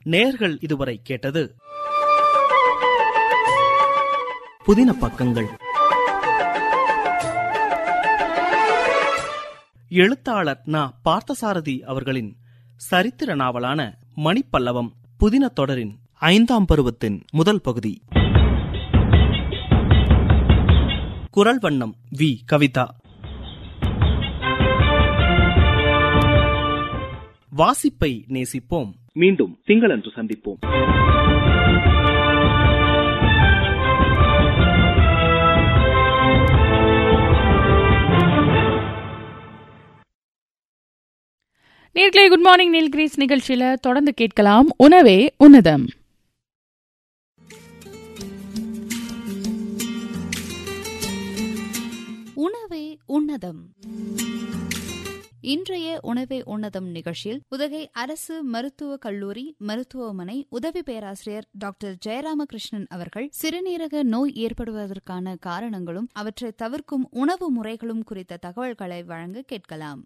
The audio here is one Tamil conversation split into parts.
நேர்கள் இதுவரை கேட்டது புதின பக்கங்கள் எழுத்தாளர் நா பார்த்தசாரதி அவர்களின் சரித்திர நாவலான மணிப்பல்லவம் புதின தொடரின் ஐந்தாம் பருவத்தின் முதல் பகுதி குரல் வண்ணம் வி கவிதா வாசிப்பை நேசிப்போம் மீண்டும் திங்களன்று சந்திப்போம் நேர்களே குட் மார்னிங் நீல்கிரீஸ் நிகழ்ச்சியில தொடர்ந்து கேட்கலாம் உணவே உன்னதம் உணவே உன்னதம் இன்றைய உணவே உன்னதம் நிகழ்ச்சியில் உதகை அரசு மருத்துவக் கல்லூரி மருத்துவமனை உதவி பேராசிரியர் டாக்டர் ஜெயராமகிருஷ்ணன் அவர்கள் சிறுநீரக நோய் ஏற்படுவதற்கான காரணங்களும் அவற்றை தவிர்க்கும் உணவு முறைகளும் குறித்த தகவல்களை வழங்க கேட்கலாம்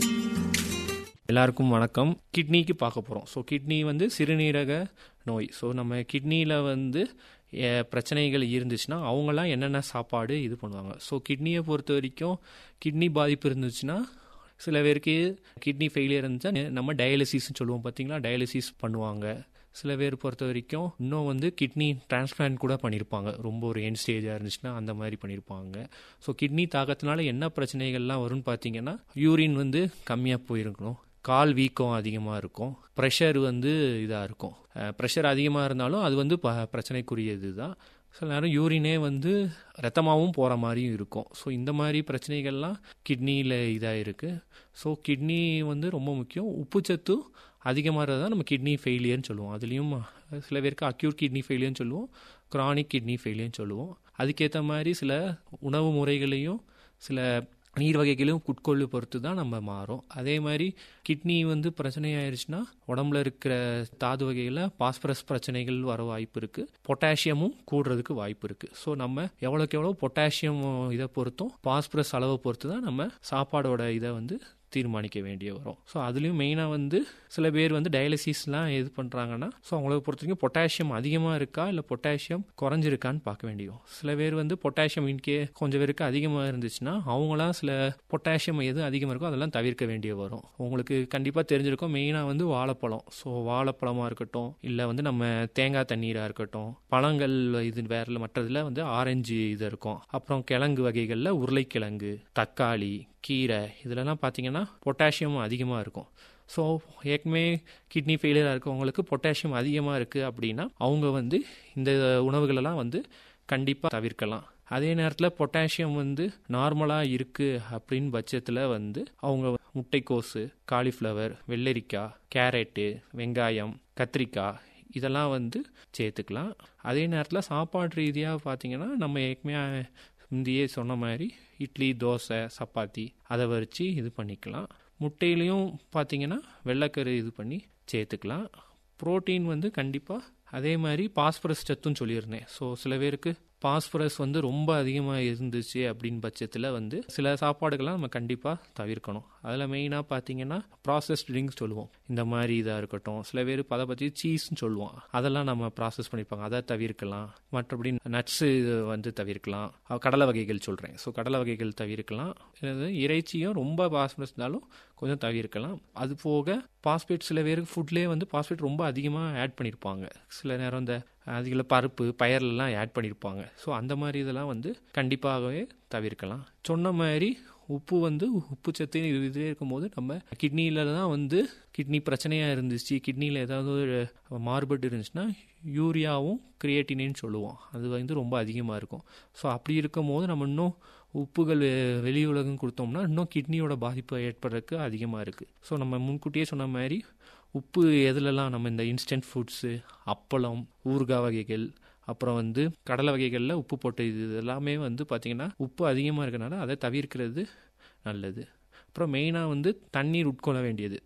எல்லாருக்கும் வணக்கம் கிட்னிக்கு பார்க்க போகிறோம் ஸோ கிட்னி வந்து சிறுநீரக நோய் ஸோ நம்ம கிட்னியில் வந்து எ- பிரச்சனைகள் இருந்துச்சுன்னா அவங்களாம் என்னென்ன சாப்பாடு இது பண்ணுவாங்க ஸோ கிட்னியை பொறுத்த வரைக்கும் கிட்னி பாதிப்பு இருந்துச்சுன்னா சில பேருக்கு கிட்னி ஃபெயிலியர் இருந்துச்சா நம்ம டயாலிசிஸ்னு சொல்லுவோம் பார்த்தீங்களா டயாலிசிஸ் பண்ணுவாங்க சில பேர் பொறுத்த வரைக்கும் இன்னும் வந்து கிட்னி டிரான்ஸ்பிளான்ட் கூட பண்ணியிருப்பாங்க ரொம்ப ஒரு எண்ட் ஸ்டேஜாக இருந்துச்சுன்னா அந்த மாதிரி பண்ணியிருப்பாங்க ஸோ கிட்னி தாக்கத்தினால என்ன பிரச்சனைகள்லாம் வரும்னு பார்த்தீங்கன்னா யூரின் வந்து கம்மியாக போயிருக்கணும் கால் வீக்கம் அதிகமாக இருக்கும் ப்ரெஷர் வந்து இதாக இருக்கும் ப்ரெஷர் அதிகமாக இருந்தாலும் அது வந்து ப பிரச்சனைக்குரியது தான் சில நேரம் யூரினே வந்து ரத்தமாகவும் போகிற மாதிரியும் இருக்கும் ஸோ இந்த மாதிரி பிரச்சனைகள்லாம் கிட்னியில் இதாக இருக்குது ஸோ கிட்னி வந்து ரொம்ப முக்கியம் உப்புச்சத்து அதிகமாக தான் நம்ம கிட்னி ஃபெயிலியர்னு சொல்லுவோம் அதுலேயும் சில பேருக்கு அக்யூட் கிட்னி ஃபெயிலியர்னு சொல்லுவோம் க்ரானிக் கிட்னி ஃபெயிலியர்னு சொல்லுவோம் அதுக்கேற்ற மாதிரி சில உணவு முறைகளையும் சில நீர் வகைகளையும் உட்கொள்ளு பொறுத்து தான் நம்ம மாறும் அதே மாதிரி கிட்னி வந்து பிரச்சனை ஆயிடுச்சுன்னா உடம்புல இருக்கிற தாது வகைகளில் பாஸ்பரஸ் பிரச்சனைகள் வர வாய்ப்பு இருக்குது பொட்டாசியமும் கூடுறதுக்கு வாய்ப்பு இருக்குது ஸோ நம்ம எவ்வளோக்கு எவ்வளோ பொட்டாசியம் இதை பொறுத்தும் பாஸ்பரஸ் அளவை பொறுத்து தான் நம்ம சாப்பாடோட இதை வந்து தீர்மானிக்க வேண்டிய வரும் ஸோ அதுலேயும் மெயினாக வந்து சில பேர் வந்து டயாலிசிஸ்லாம் இது பண்ணுறாங்கன்னா ஸோ அவங்கள பொறுத்த வரைக்கும் பொட்டாசியம் அதிகமாக இருக்கா இல்லை பொட்டாசியம் குறைஞ்சிருக்கான்னு பார்க்க வேண்டியும் சில பேர் வந்து பொட்டாசியம் இன்கே கொஞ்சம் பேருக்கு அதிகமாக இருந்துச்சுன்னா அவங்களாம் சில பொட்டாசியம் எது அதிகமாக இருக்கோ அதெல்லாம் தவிர்க்க வேண்டிய வரும் உங்களுக்கு கண்டிப்பாக தெரிஞ்சிருக்கும் மெயினாக வந்து வாழைப்பழம் ஸோ வாழைப்பழமாக இருக்கட்டும் இல்லை வந்து நம்ம தேங்காய் தண்ணீராக இருக்கட்டும் பழங்கள் இது வேற மற்றதில் வந்து ஆரஞ்சு இது இருக்கும் அப்புறம் கிழங்கு வகைகளில் உருளைக்கிழங்கு தக்காளி கீரை இதிலலாம் பார்த்தீங்கன்னா பொட்டாசியம் அதிகமாக இருக்கும் ஸோ ஏற்கனவே கிட்னி ஃபெயிலியராக இருக்கவங்களுக்கு பொட்டாசியம் அதிகமாக இருக்குது அப்படின்னா அவங்க வந்து இந்த உணவுகளெல்லாம் வந்து கண்டிப்பாக தவிர்க்கலாம் அதே நேரத்தில் பொட்டாசியம் வந்து நார்மலாக இருக்குது அப்படின்னு பட்சத்தில் வந்து அவங்க முட்டைக்கோசு காலிஃப்ளவர் வெள்ளரிக்காய் கேரட்டு வெங்காயம் கத்திரிக்காய் இதெல்லாம் வந்து சேர்த்துக்கலாம் அதே நேரத்தில் சாப்பாடு ரீதியாக பார்த்தீங்கன்னா நம்ம ஏற்கனவே முந்தையே சொன்ன மாதிரி இட்லி தோசை சப்பாத்தி அதை வச்சு இது பண்ணிக்கலாம் முட்டையிலையும் பார்த்தீங்கன்னா வெள்ளைக்கரு இது பண்ணி சேர்த்துக்கலாம் புரோட்டீன் வந்து கண்டிப்பாக அதே மாதிரி பாஸ்பரஸ் சத்துன்னு சொல்லியிருந்தேன் ஸோ சில பேருக்கு பாஸ்பரஸ் வந்து ரொம்ப அதிகமாக இருந்துச்சு அப்படின்னு பட்சத்தில் வந்து சில சாப்பாடுகள்லாம் நம்ம கண்டிப்பாக தவிர்க்கணும் அதில் மெயினாக பார்த்தீங்கன்னா ப்ராசஸ் ட்ரிங்க்ஸ் சொல்லுவோம் இந்த மாதிரி இதாக இருக்கட்டும் சில பேர் பதை பற்றி சீஸ்ன்னு சொல்லுவோம் அதெல்லாம் நம்ம ப்ராசஸ் பண்ணிப்பாங்க அதை தவிர்க்கலாம் மற்றபடி நட்ஸு வந்து தவிர்க்கலாம் அஹ் கடலை வகைகள் சொல்கிறேன் ஸோ கடலை வகைகள் தவிர்க்கலாம் இது இறைச்சியும் ரொம்ப பாஸ்பரஸ் இருந்தாலும் கொஞ்சம் தவிர்க்கலாம் அது போக பாஸ்பேட் சில பேருக்கு ஃபுட்லேயே வந்து பாஸ்பேட் ரொம்ப அதிகமாக ஆட் பண்ணியிருப்பாங்க சில நேரம் இந்த அதில் பருப்பு பயர்லாம் ஆட் பண்ணியிருப்பாங்க ஸோ அந்த மாதிரி இதெல்லாம் வந்து கண்டிப்பாகவே தவிர்க்கலாம் சொன்ன மாதிரி உப்பு வந்து உப்பு சத்து இதே இருக்கும்போது நம்ம கிட்னியில தான் வந்து கிட்னி பிரச்சனையாக இருந்துச்சு கிட்னியில் ஏதாவது ஒரு மாறுபட்டு இருந்துச்சுன்னா யூரியாவும் கிரியேட்டினேன்னு சொல்லுவோம் அது வந்து ரொம்ப அதிகமாக இருக்கும் ஸோ அப்படி இருக்கும் போது நம்ம இன்னும் உப்புகள் வெ- வெளி உலகம் கொடுத்தோம்னா இன்னும் கிட்னியோட பாதிப்பு ஏற்படுறதுக்கு அதிகமாக இருக்குது ஸோ நம்ம முன்கூட்டியே சொன்ன மாதிரி உப்பு எதுலலாம் நம்ம இந்த இன்ஸ்டன்ட் ஃபுட்ஸு அப்பளம் ஊறுகாய் வகைகள் அப்புறம் வந்து கடலை வகைகளில் உப்பு போட்ட இது எல்லாமே வந்து பார்த்திங்கன்னா உப்பு அதிகமாக இருக்கனால அதை தவிர்க்கிறது நல்லது அப்புறம் மெயினாக வந்து தண்ணீர் உட்கொள்ள வேண்டியது